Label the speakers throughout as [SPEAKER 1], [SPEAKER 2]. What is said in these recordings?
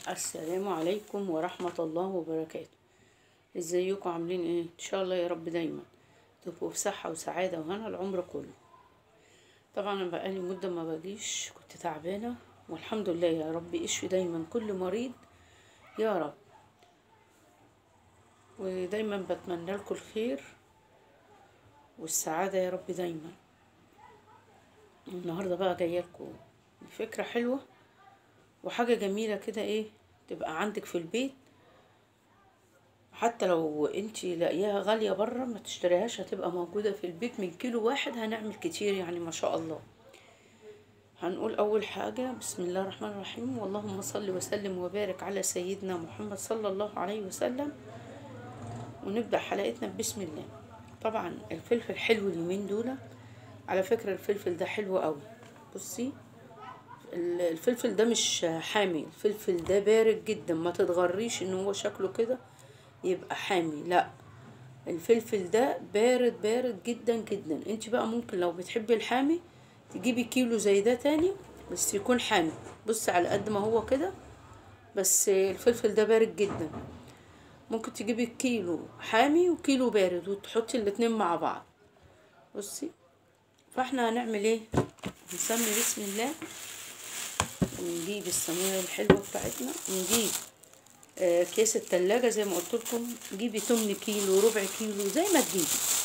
[SPEAKER 1] السلام عليكم ورحمة الله وبركاته ازيكم عاملين ايه ان شاء الله يا رب دايما تبقوا بصحة وسعادة وهنا العمر كله طبعا انا بقالي مدة ما باجيش كنت تعبانة والحمد لله يا رب اشفي دايما كل مريض يا رب ودايما بتمنى لكم الخير والسعادة يا رب دايما النهاردة بقى جاية لكم بفكرة حلوة وحاجة جميلة كده ايه تبقى عندك في البيت حتى لو انتي لاقياها غالية برا ما تشتريهاش هتبقى موجودة في البيت من كيلو واحد هنعمل كتير يعني ما شاء الله هنقول اول حاجة بسم الله الرحمن الرحيم واللهم صل وسلم وبارك على سيدنا محمد صلى الله عليه وسلم ونبدأ حلقتنا بسم الله طبعا الفلفل حلو اليومين دول على فكرة الفلفل ده حلو قوي بصي الفلفل ده مش حامي الفلفل ده بارد جدا ما تتغريش ان هو شكله كده يبقى حامي لا الفلفل ده بارد بارد جدا جدا انت بقى ممكن لو بتحبي الحامي تجيبي كيلو زي ده تاني بس يكون حامي بصي على قد ما هو كده بس الفلفل ده بارد جدا ممكن تجيبي كيلو حامي وكيلو بارد وتحطي الاتنين مع بعض بصي فاحنا هنعمل ايه نسمي بسم الله ونجيب الصينية الحلوة بتاعتنا ونجيب آه كيس التلاجة زي ما قلت لكم جيبي تمن كيلو ربع كيلو زي ما تجيبي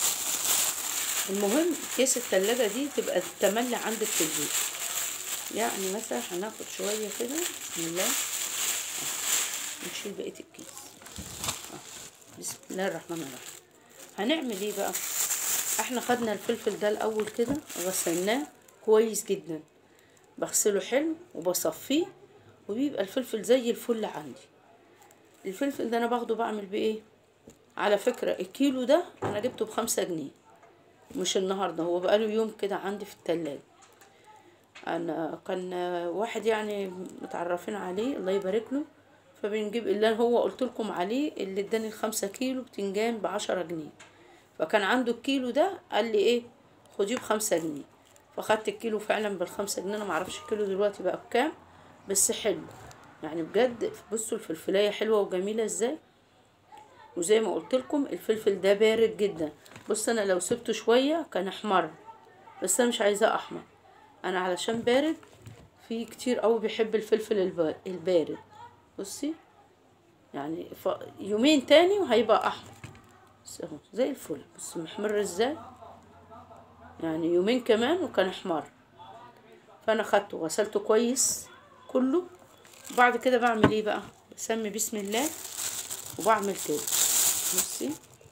[SPEAKER 1] المهم كيس التلاجة دي تبقى تملي عندك في البيت يعني مثلا هناخد شوية كده بسم الله نشيل بقية الكيس بسم الله الرحمن الرحيم هنعمل ايه بقى احنا خدنا الفلفل ده الاول كده غسلناه كويس جدا بغسله حلو وبصفيه وبيبقى الفلفل زي الفل عندي الفلفل ده انا باخده بعمل بيه ايه على فكرة الكيلو ده انا جبته بخمسة جنيه مش النهاردة هو بقاله يوم كده عندي في التلاجة انا كان واحد يعني متعرفين عليه الله يبارك له فبنجيب اللي هو قلت لكم عليه اللي اداني الخمسة كيلو بتنجان بعشرة جنيه فكان عنده الكيلو ده قال لي ايه خديه بخمسة جنيه فاخدت الكيلو فعلا بالخمسة جنيه انا معرفش الكيلو دلوقتي بقى بكام بس حلو يعني بجد بصوا الفلفلايه حلوه وجميله ازاي وزي ما قلت لكم الفلفل ده بارد جدا بص انا لو سبته شويه كان احمر بس انا مش عايزاه احمر انا علشان بارد في كتير قوي بيحب الفلفل البارد بصي يعني يومين تاني وهيبقى احمر بس اهو زي الفل بص محمر ازاي يعني يومين كمان وكان احمر فانا خدته غسلته كويس كله وبعد كده بعمل ايه بقى بسمي بسم الله وبعمل كده بصي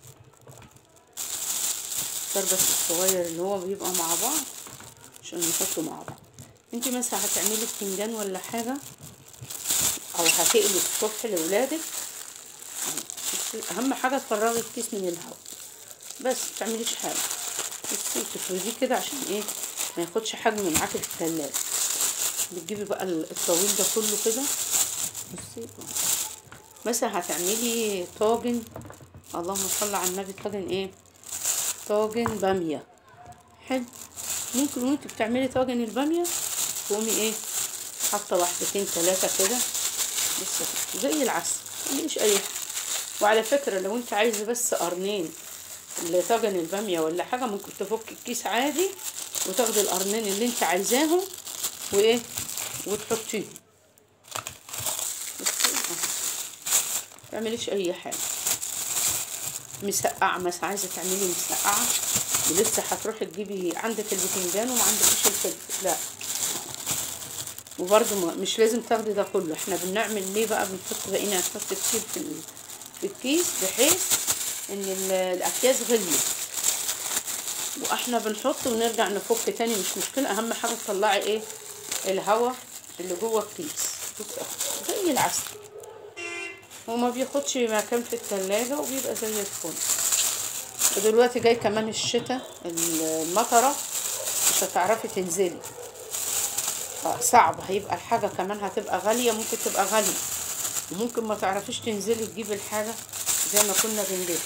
[SPEAKER 1] الكربس الصغير اللي هو بيبقى مع بعض عشان نحطه مع بعض انت مثلا هتعملي بتنجان ولا حاجه او هتقلي الصبح لاولادك اهم حاجه تفرغي الكيس من الهواء بس متعمليش حاجه بصي تفرديه كده عشان ايه ما ياخدش حجم معاكي في التلاجة بتجيبي بقى الطويل ده كله كده بصي مثلا هتعملي طاجن اللهم صل على النبي طاجن ايه طاجن بامية حلو ممكن وانت بتعملي طاجن البامية تقومي ايه حاطة واحدتين تلاتة كده بس زي العسل مفيش اي حاجة وعلى فكرة لو انت عايزة بس قرنين لطاجن البامية ولا حاجة ممكن تفك الكيس عادي وتاخدي القرنين اللي انت عايزاهم وايه وتحطيه تعمليش اي حاجه مسقعه مثلا عايزه تعملي مسقعه ولسه هتروحي تجيبي عندك البتنجان وما عندكش الفلفل لا وبرده مش لازم تاخدي ده كله احنا بنعمل ليه بقى بنحط بقينا نحط كتير في في الكيس بحيث ان الاكياس غليت واحنا بنحط ونرجع نفك تاني مش مشكله اهم حاجه تطلعي ايه الهواء اللي جوه الكيس زي العسل وما بياخدش مكان في التلاجة وبيبقى زي الفل ودلوقتي جاي كمان الشتاء المطرة مش هتعرفي تنزلي صعب هيبقى الحاجة كمان هتبقى غالية ممكن تبقى غالية وممكن ما تعرفيش تنزلي تجيبي الحاجة زي ما كنا بنجيبها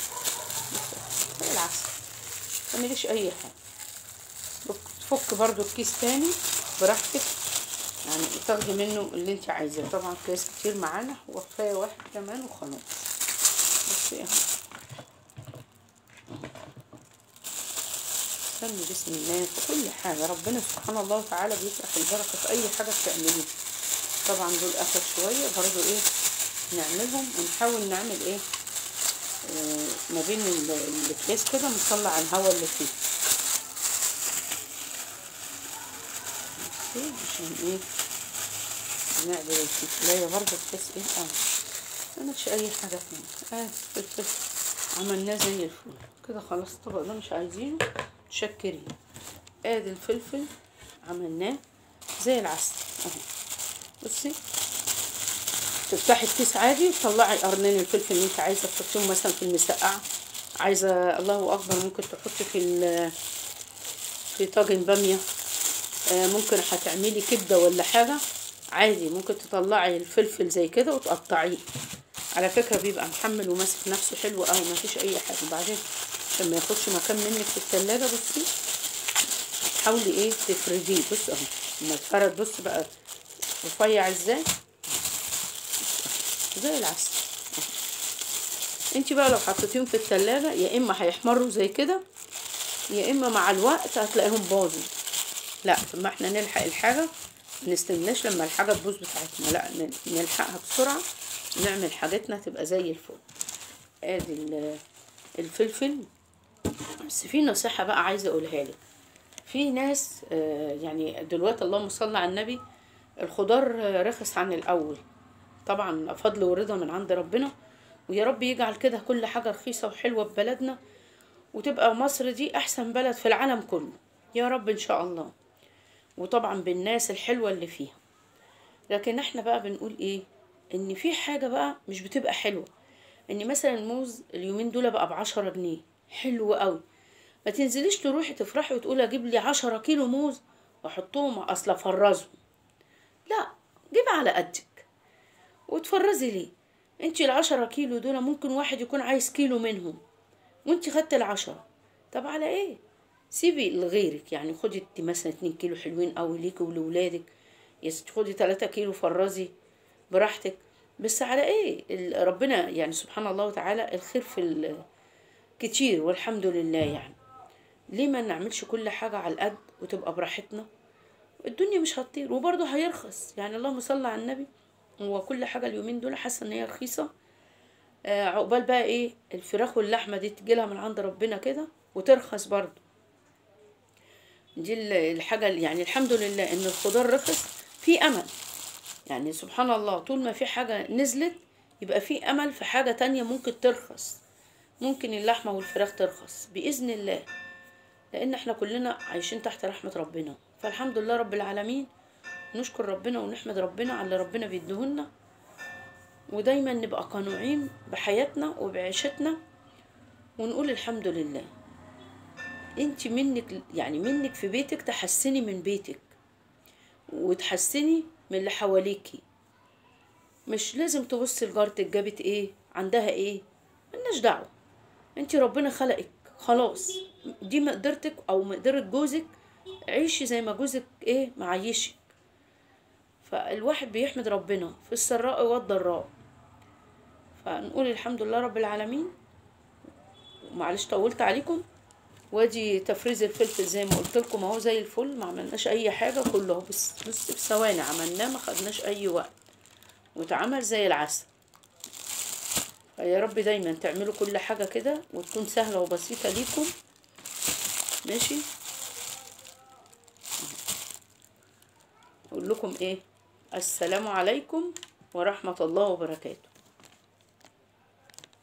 [SPEAKER 1] زي العسل متعمليش اي حاجة تفك برضو الكيس تاني براحتك يعني تاخدي منه اللي انت عايزاه طبعا كيس كتير معانا وكفايه واحد كمان وخلاص بصي اهو استني بسم الله في كل حاجة ربنا سبحان الله وتعالى بيفرح البركة في أي حاجة بتعمليها طبعا دول آخر شوية برضو إيه نعملهم ونحاول نعمل إيه آه ما بين ال- الأكياس كده نطلع الهواء اللي فيه بصي عشان إيه نعمل الفلفلاية برضو بحيث إيه اه مكانتش أي حاجة تانية آه فلفل عملناه زي الفل كده خلاص الطبق ده مش عايزينه تشكرين ادي الفلفل عملناه زي العسل اهو بصي تفتحي الكيس عادي وتطلعي قرنين الفلفل اللي انت عايزه تحطيهم مثلا في المسقعه عايزه الله اكبر ممكن تحطي في ال- في طاجن باميه آه، ممكن هتعملي كبده ولا حاجه عادي ممكن تطلعي الفلفل زي كده وتقطعيه على فكره بيبقى محمل وماسك نفسه حلو قوي مفيش اي حاجه وبعدين عشان ما ياخدش مكان منك في التلاجة بصي حاولي ايه تفرديه بص اهو لما اتفرد بص بقى رفيع ازاي زي العسل أهو. انت بقى لو حطيتيهم في التلاجة يا اما هيحمروا زي كده يا اما مع الوقت هتلاقيهم باظوا لا ما احنا نلحق الحاجة ما نستناش لما الحاجة تبوظ بتاعتنا لا ن- نلحقها بسرعة نعمل حاجتنا تبقى زي الفل ادي ال- الفلفل بس في نصيحة بقى عايزة اقولها لك في ناس آه، يعني دلوقتي اللهم صل على النبي الخضار آه، رخص عن الاول طبعا فضل ورضا من عند ربنا ويا رب يجعل كده كل حاجة رخيصة وحلوة في بلدنا وتبقى مصر دي احسن بلد في العالم كله يا رب ان شاء الله وطبعا بالناس الحلوة اللي فيها لكن احنا بقى بنقول ايه ان في حاجة بقى مش بتبقى حلوة ان مثلا الموز اليومين دول بقى بعشرة جنيه حلو قوي ما تنزليش تروحي تفرحي وتقولي اجيب لي عشرة كيلو موز واحطهم اصل افرزهم لا جيب على قدك وتفرزي ليه انت العشرة كيلو دول ممكن واحد يكون عايز كيلو منهم وانت خدت العشرة طب على ايه سيبي لغيرك يعني خدي انت مثلا اتنين كيلو حلوين قوي ليكي ولولادك يا ستي خدي تلاتة كيلو فرزي براحتك بس على ايه ال- ربنا يعني سبحان الله وتعالى الخير في ال- كتير والحمد لله يعني ليه ما نعملش كل حاجة على القد وتبقى براحتنا الدنيا مش هتطير وبرضه هيرخص يعني اللهم صل على النبي هو كل حاجة اليومين دول حاسة ان هي رخيصة آه عقبال بقى ايه الفراخ واللحمة دي تجيلها من عند ربنا كده وترخص برضه دي ال- الحاجة اللي- يعني الحمد لله ان الخضار رخص في امل يعني سبحان الله طول ما في حاجة نزلت يبقى في امل في حاجة تانية ممكن ترخص ممكن اللحمة والفراخ ترخص بإذن الله لأن احنا كلنا عايشين تحت رحمة ربنا فالحمد لله رب العالمين نشكر ربنا ونحمد ربنا على اللي ربنا بيديهولنا ودايما نبقى قنوعين بحياتنا وبعيشتنا ونقول الحمد لله انت منك يعني منك في بيتك تحسني من بيتك وتحسني من اللي حواليكي مش لازم تبصي لجارتك جابت ايه عندها ايه ملناش دعوه انت ربنا خلقك خلاص دي مقدرتك او مقدرة جوزك عيشي زي ما جوزك ايه معيشك فالواحد بيحمد ربنا في السراء والضراء فنقول الحمد لله رب العالمين معلش طولت عليكم وادي تفريز الفلفل زي ما قلت لكم اهو زي الفل ما عملناش اي حاجه كله اهو بس بس في ثواني عملناه ما خدناش اي وقت واتعمل زي العسل فيا رب دايما تعملوا كل حاجه كده وتكون سهله وبسيطه ليكم ماشي اقول لكم ايه السلام عليكم ورحمه الله وبركاته